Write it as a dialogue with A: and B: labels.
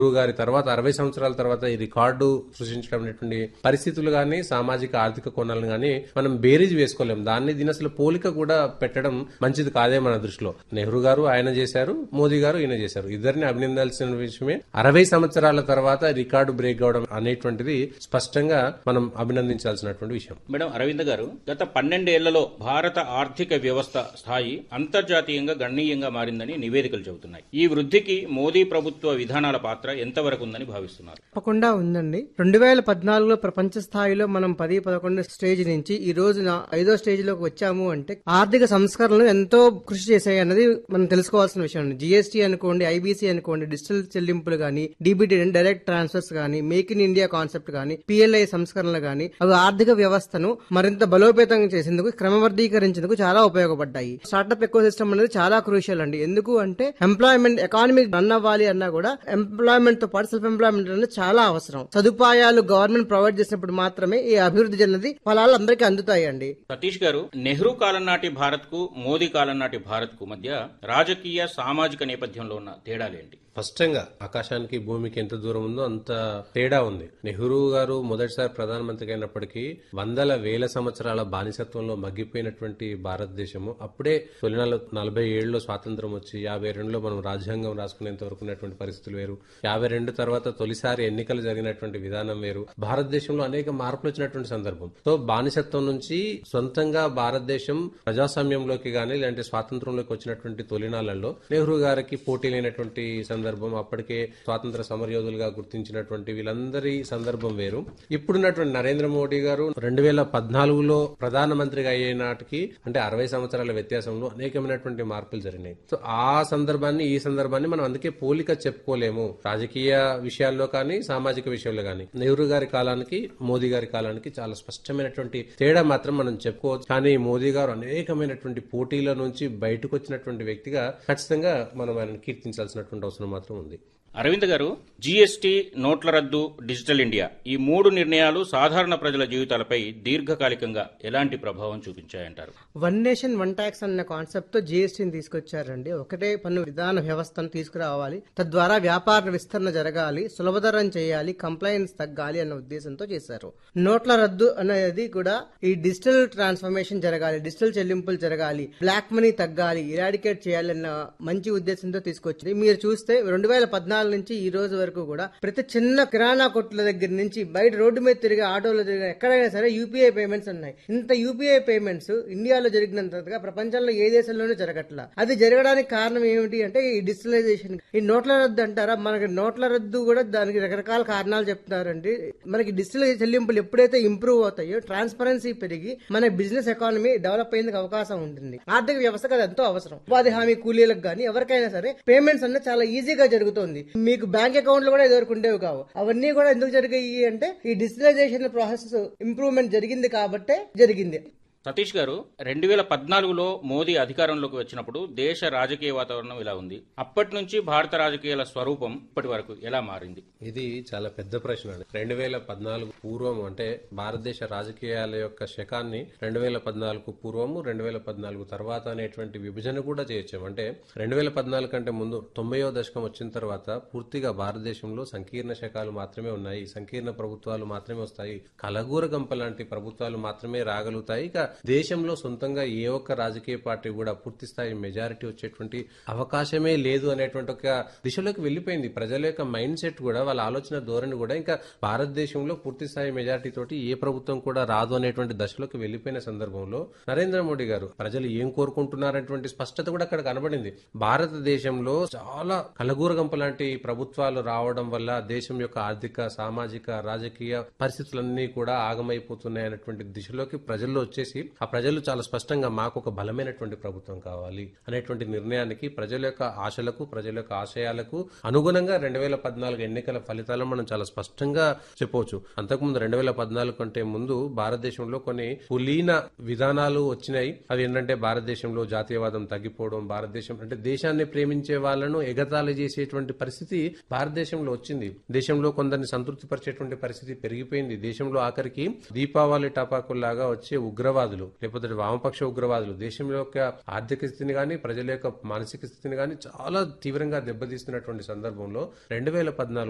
A: నెహ్రూ గారి తర్వాత అరవై సంవత్సరాల తర్వాత ఈ రికార్డు సృష్టించడం అనేటువంటి పరిస్థితులు గానీ సామాజిక ఆర్థిక కోణాలను గానీ మనం బేరీజ్ వేసుకోలేం దాన్ని దీని అసలు పోలిక కూడా పెట్టడం మంచిది కాదే మన దృష్టిలో నెహ్రూ గారు ఆయన చేశారు మోదీ గారు ఈయన చేశారు ఇద్దరిని అభినందాల్సిన విషయమే అరవై సంవత్సరాల తర్వాత రికార్డు బ్రేక్ కావడం అనేటువంటిది స్పష్టంగా మనం అభినందించాల్సినటువంటి విషయం
B: మేడం అరవింద్ గారు గత పన్నెండేళ్లలో భారత ఆర్థిక వ్యవస్థ స్థాయి అంతర్జాతీయంగా గణనీయంగా మారిందని నివేదికలు చెబుతున్నాయి ఈ వృద్ధికి మోదీ ప్రభుత్వ విధానాల పాత్ర ఎంతవరకు ఉందని భావిస్తున్నారు
C: తప్పకుండా ఉందండి రెండు వేల పద్నాలుగులో ప్రపంచ స్థాయిలో మనం పది పదకొండు స్టేజ్ నుంచి ఈ రోజున ఐదో స్టేజ్ లోకి వచ్చాము అంటే ఆర్థిక సంస్కరణలు ఎంతో కృషి చేశాయి అన్నది మనం తెలుసుకోవాల్సిన విషయం అండి జిఎస్టీ అనుకోండి ఐబీసీ అనుకోండి డిజిటల్ చెల్లింపులు గానీ డీబీటీ డైరెక్ట్ ట్రాన్స్ఫర్స్ గానీ మేక్ ఇన్ ఇండియా కాన్సెప్ట్ గానీ పిఎల్ఐ సంస్కరణలు గానీ అవి ఆర్థిక వ్యవస్థను మరింత బలోపేతం చేసేందుకు క్రమబద్ధీకరించేందుకు చాలా ఉపయోగపడ్డాయి స్టార్టప్ ఎకో సిస్టమ్ అనేది చాలా క్రూషియల్ అండి ఎందుకు అంటే ఎంప్లాయ్మెంట్ ఎకానమీ రన్ అవ్వాలి అన్నా కూడా ఎంప్లాయ్మెంట్ తో పాటు సెల్ఫ్ ఎంప్లాయ్మెంట్ అనేది చాలా అవసరం సదుపాయాలు గవర్నమెంట్ ప్రొవైడ్ చేసినప్పుడు మాత్రమే ఈ అభివృద్ధి చెందినది ఫలాలు అందరికీ అందుతాయి అండి
B: సతీష్ గారు నెహ్రూ కాలం నాటి భారత్ కు మోదీ కాలం నాటి భారత్ కు మధ్య రాజకీయ సామాజిక నేపథ్యంలో ఉన్న తేడాలేంటి
A: స్పష్టంగా ఆకాశానికి భూమికి ఎంత దూరం ఉందో అంత తేడా ఉంది నెహ్రూ గారు మొదటిసారి ప్రధానమంత్రి అయినప్పటికీ వందల వేల సంవత్సరాల బానిసత్వంలో మగ్గిపోయినటువంటి భారతదేశము అప్పుడే తొలి నల- నలభై ఏళ్ళలో స్వాతంత్రం వచ్చి యాభై రెండులో మనం రాజ్యాంగం రాసుకునేంత వరకు ఉన్నటువంటి పరిస్థితులు వేరు యాభై రెండు తర్వాత తొలిసారి ఎన్నికలు జరిగినటువంటి విధానం వేరు భారతదేశంలో అనేక మార్పులు వచ్చినటువంటి సందర్భం సో బానిసత్వం నుంచి సొంతంగా భారతదేశం ప్రజాస్వామ్యంలోకి గానీ లేదంటే స్వాతంత్రంలోకి వచ్చినటువంటి తొలినాళ్లలో నెహ్రూ గారికి పోటీ లేనటువంటి సందర్భం అప్పటికే స్వాతంత్ర సమరయోధులుగా గుర్తించినటువంటి వీళ్ళందరి సందర్భం వేరు ఇప్పుడున్నటువంటి నరేంద్ర మోడీ గారు రెండు వేల పద్నాలుగులో ప్రధానమంత్రిగా అయ్యే నాటికి అంటే అరవై సంవత్సరాల వ్యత్యాసంలో అనేకమైనటువంటి మార్పులు జరిగినాయి సో ఆ సందర్భాన్ని ఈ సందర్భాన్ని మనం అందుకే పోలిక చెప్పుకోలేము రాజకీయ విషయాల్లో కానీ సామాజిక విషయాల్లో కానీ నెహ్రూ గారి కాలానికి మోదీ గారి కాలానికి చాలా స్పష్టమైనటువంటి తేడా మాత్రం మనం చెప్పుకోవచ్చు కానీ మోదీ గారు అనేకమైనటువంటి పోటీల నుంచి బయటకు వచ్చినటువంటి వ్యక్తిగా ఖచ్చితంగా మనం ఆయన కీర్తించాల్సినటువంటి అవసరం మాత్రం ఉంది
B: అరవింద్ గారు జీఎస్టీ నోట్ల రద్దు డిజిటల్ ఇండియా ఈ మూడు నిర్ణయాలు సాధారణ ప్రజల జీవితాలపై దీర్ఘకాలికంగా ఎలాంటి ప్రభావం చూపించాయంటారు
C: వన్ నేషన్ వన్ ట్యాక్స్ అన్న కాన్సెప్ట్ తో జీఎస్టీని తీసుకొచ్చారండి ఒకటే పన్ను విధాన వ్యవస్థను తీసుకురావాలి తద్వారా వ్యాపార విస్తరణ జరగాలి సులభతరం చేయాలి కంప్లైన్స్ తగ్గాలి అన్న ఉద్దేశంతో చేశారు నోట్ల రద్దు అనేది కూడా ఈ డిజిటల్ ట్రాన్స్ఫర్మేషన్ జరగాలి డిజిటల్ చెల్లింపులు జరగాలి బ్లాక్ మనీ తగ్గాలి ఇరాడికేట్ చేయాలన్న మంచి ఉద్దేశంతో తీసుకొచ్చింది మీరు చూస్తే రెండు వేల పద్నాలుగు నుంచి ఈ రోజు వరకు కూడా ప్రతి చిన్న కిరాణా కొట్ల దగ్గర నుంచి బయట రోడ్డు మీద తిరిగి ఆటోలో తిరిగి ఎక్కడైనా సరే యూపీఐ పేమెంట్స్ ఉన్నాయి ఇంత యూపీఐ పేమెంట్స్ ఇండియాలో జరిగినంతగా ప్రపంచంలో ఏ దేశంలోనూ జరగట్లా అది జరగడానికి కారణం ఏమిటి అంటే ఈ డిజిటలైజేషన్ ఈ నోట్ల రద్దు అంటారా మనకి నోట్ల రద్దు కూడా దానికి రకరకాల కారణాలు చెప్తున్నారండి మనకి డిజిటల్ చెల్లింపులు ఎప్పుడైతే ఇంప్రూవ్ అవుతాయో ట్రాన్స్పరెన్సీ పెరిగి మన బిజినెస్ ఎకానమీ డెవలప్ అయ్యేందుకు అవకాశం ఉంటుంది ఆర్థిక వ్యవస్థకు అది ఎంతో అవసరం ఉపాధి హామీ కూలీలకు కానీ ఎవరికైనా సరే పేమెంట్స్ అన్నది చాలా ఈజీగా జరుగుతుంది మీకు బ్యాంక్ అకౌంట్లు కూడా ఇదివరకు ఉండేవి కావు అవన్నీ కూడా ఎందుకు జరిగాయి అంటే ఈ డిజిటలైజేషన్ ప్రాసెస్ ఇంప్రూవ్మెంట్ జరిగింది కాబట్టే జరిగింది
B: సతీష్ గారు రెండు వేల పద్నాలుగులో మోదీ అధికారంలోకి వచ్చినప్పుడు దేశ రాజకీయ వాతావరణం ఇలా ఉంది అప్పటి నుంచి భారత రాజకీయాల స్వరూపం ఇప్పటి వరకు ఎలా మారింది
A: ఇది చాలా పెద్ద ప్రశ్న అండి రెండు వేల పద్నాలుగు పూర్వం అంటే భారతదేశ రాజకీయాల యొక్క శకాన్ని రెండు వేల పద్నాలుగు పూర్వము రెండు వేల పద్నాలుగు తర్వాత అనేటువంటి విభజన కూడా చేయొచ్చు అంటే రెండు వేల పద్నాలుగు కంటే ముందు తొంభైవ దశకం వచ్చిన తర్వాత పూర్తిగా భారతదేశంలో సంకీర్ణ శకాలు మాత్రమే ఉన్నాయి సంకీర్ణ ప్రభుత్వాలు మాత్రమే వస్తాయి కలగూర గంప లాంటి ప్రభుత్వాలు మాత్రమే రాగలుగుతాయి ఇక దేశంలో సొంతంగా ఏ ఒక్క రాజకీయ పార్టీ కూడా పూర్తి స్థాయి మెజారిటీ వచ్చేటువంటి అవకాశమే లేదు అనేటువంటి ఒక దిశలోకి వెళ్ళిపోయింది ప్రజల యొక్క మైండ్ సెట్ కూడా వాళ్ళ ఆలోచన ధోరణి కూడా ఇంకా భారతదేశంలో పూర్తి స్థాయి మెజారిటీ తోటి ఏ ప్రభుత్వం కూడా రాదు అనేటువంటి దశలోకి వెళ్ళిపోయిన సందర్భంలో నరేంద్ర మోడీ గారు ప్రజలు ఏం కోరుకుంటున్నారనేటువంటి స్పష్టత కూడా అక్కడ కనబడింది భారతదేశంలో చాలా కలగూరగంప లాంటి ప్రభుత్వాలు రావడం వల్ల దేశం యొక్క ఆర్థిక సామాజిక రాజకీయ పరిస్థితులన్నీ కూడా ఆగమైపోతున్నాయి అనేటువంటి దిశలోకి ప్రజల్లో వచ్చేసి ఆ ప్రజలు చాలా స్పష్టంగా మాకు ఒక బలమైనటువంటి ప్రభుత్వం కావాలి అనేటువంటి నిర్ణయానికి ప్రజల యొక్క ఆశలకు ప్రజల యొక్క ఆశయాలకు అనుగుణంగా రెండు వేల పద్నాలుగు ఎన్నికల ఫలితాలను మనం చాలా స్పష్టంగా చెప్పవచ్చు అంతకుముందు రెండు వేల పద్నాలుగు కంటే ముందు భారతదేశంలో కొన్ని కులీన విధానాలు వచ్చినాయి అవి ఏంటంటే భారతదేశంలో జాతీయవాదం తగ్గిపోవడం భారతదేశం అంటే దేశాన్ని ప్రేమించే వాళ్ళను ఎగతాళి చేసేటువంటి పరిస్థితి భారతదేశంలో వచ్చింది దేశంలో కొందరిని సంతృప్తి పరిచేటువంటి పరిస్థితి పెరిగిపోయింది దేశంలో ఆఖరికి దీపావళి టపాకుల్లాగా వచ్చే ఉగ్రవాదులు లేకపోతే వామపక్ష ఉగ్రవాదులు దేశం యొక్క ఆర్థిక స్థితిని గాని ప్రజల యొక్క మానసిక స్థితిని గాని చాలా తీవ్రంగా దెబ్బతీస్తున్నటువంటి సందర్భంలో రెండు వేల